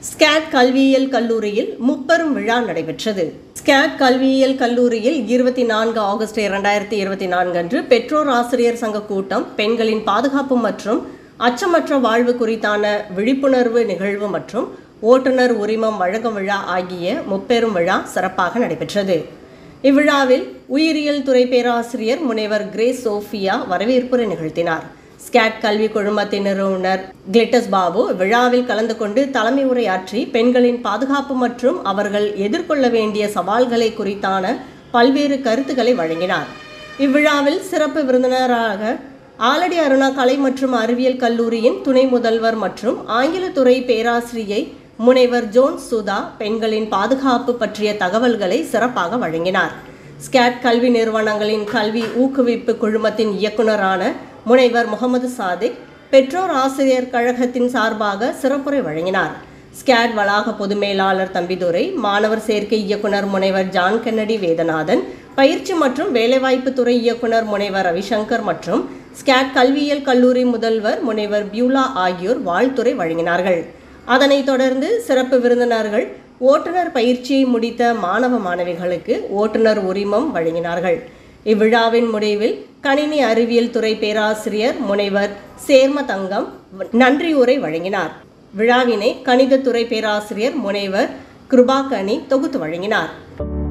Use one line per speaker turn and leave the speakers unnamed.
skate கல்வியியல் கல்லூரியில் முப்பெரும் விழா நடைபெற்றது ஸ்கேட் கல்வியியல் கல்லூரியில் இருபத்தி நான்கு ஆகஸ்ட் இரண்டாயிரத்தி இருபத்தி நான்கு அன்று பெற்றோர் ஆசிரியர் சங்க கூட்டம் பெண்களின் பாதுகாப்பு மற்றும் அச்சமற்ற வாழ்வு குறித்தான விழிப்புணர்வு நிகழ்வு மற்றும் ஓட்டுநர் உரிமம் வழங்கும் விழா ஆகிய முப்பெரும் விழா சிறப்பாக நடைபெற்றது இவ்விழாவில் உயிரியல் துறை பேராசிரியர் முனைவர் கிரேஸ் சோஃபியா வரவேற்புரை நிகழ்த்தினார் ஸ்கேட் கல்வி குழுமத்தின் நிறுவனர் கிளிட்டஸ் பாபு விழாவில் கலந்து கொண்டு தலைமை உரையாற்றி பெண்களின் பாதுகாப்பு மற்றும் அவர்கள் எதிர்கொள்ள வேண்டிய சவால்களை குறித்தான பல்வேறு கருத்துக்களை வழங்கினார் இவ்விழாவில் சிறப்பு விருந்தினராக ஆலடி அருணா கலை மற்றும் அறிவியல் கல்லூரியின் துணை முதல்வர் மற்றும் ஆங்கிலத்துறை பேராசிரியை முனைவர் ஜோன் சுதா பெண்களின் பாதுகாப்பு பற்றிய தகவல்களை சிறப்பாக வழங்கினார் ஸ்கேட் கல்வி நிறுவனங்களின் கல்வி ஊக்குவிப்பு குழுமத்தின் இயக்குனரான முனைவர் முகமது சாதிக் பெற்றோர் ஆசிரியர் கழகத்தின் சார்பாக சிறப்புரை வழங்கினார் ஸ்கேட் வளாக பொது மேலாளர் தம்பிதுரை மாணவர் சேர்க்கை இயக்குனர் முனைவர் ஜான் கென்னடி வேதநாதன் பயிற்சி மற்றும் வேலைவாய்ப்பு துறை இயக்குனர் முனைவர் ரவிசங்கர் மற்றும் ஸ்கேட் கல்வியியல் கல்லூரி முதல்வர் முனைவர் பியூலா ஆகியோர் வாழ்த்துரை வழங்கினார்கள் அதனைத் தொடர்ந்து சிறப்பு விருந்தினர்கள் ஓட்டுநர் பயிற்சியை முடித்த மாணவ மாணவிகளுக்கு ஓட்டுநர் உரிமம் வழங்கினார்கள் இவ்விழாவின் முடிவில் கணினி அறிவியல் துறை பேராசிரியர் முனைவர் சேர்ம தங்கம் நன்றியுரை வழங்கினார் விழாவினை கணிதத்துறை பேராசிரியர் முனைவர் கிருபாகனி தொகுத்து வழங்கினார்